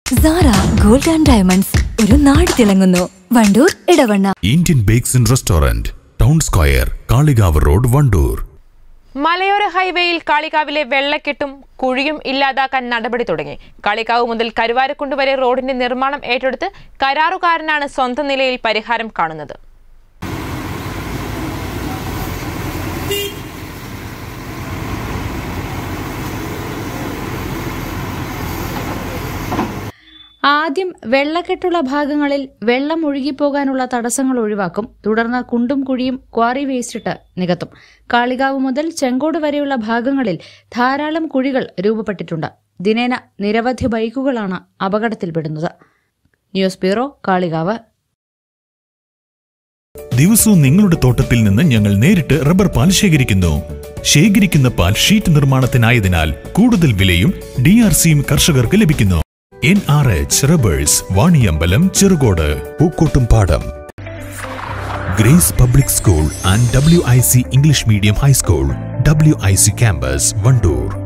Sara gold and diamonds ഒരു നാട് തിളങ്ങുന്നു Wandoor Edavanna Indian bakes and restaurant town square Kalikavu road Wandoor മലയോര ഹൈവേയിൽ കാളികാവിലെ വെള്ളക്കെട്ടും കുഴിയും ഇല്ലാതാക്കാൻ നടപടി തുടങ്ങി കാളികാവ് മുതൽ കരുവാരക്കുണ്ട് വരെ റോഡിന്റെ നിർമ്മാണം ഏറ്റെടുത്ത് കരാറുകാരനാണ് സ്വന്തം നിലയിൽ പരിഹാരം കാണുന്നത് ആദ്യം വെള്ളക്കെട്ടുള്ള ഭാഗങ്ങളിൽ വെള്ളം ഒഴുകിപ്പോകാനുള്ള തടസ്സങ്ങൾ ഒഴിവാക്കും തുടർന്ന് കുണ്ടും കുഴിയും ക്വാറി വേസ്റ്റിട്ട് നികത്തും കാളികാവ് മുതൽ ചെങ്കോട് വരെയുള്ള ഭാഗങ്ങളിൽ ധാരാളം കുഴികൾ രൂപപ്പെട്ടിട്ടുണ്ട് ദിനേന നിരവധി ബൈക്കുകളാണ് അപകടത്തിൽപ്പെടുന്നത് ന്യൂസ് ബ്യൂറോ കാളികാവ് ദിവസവും നിങ്ങളുടെ തോട്ടത്തിൽ നിന്ന് ഞങ്ങൾ നേരിട്ട് റബ്ബർ പാൽ ശേഖരിക്കുന്നു ശേഖരിക്കുന്ന പാൽ ഷീറ്റ് നിർമ്മാണത്തിനായതിനാൽ കൂടുതൽ വിലയും ഡി ആർ സിയും കർഷകർക്ക് ലഭിക്കുന്നു N R H rubbers Vaniyambalam Cherukode Pookkottumpadam Grace public school and W I C English medium high school W I C campus Wandoor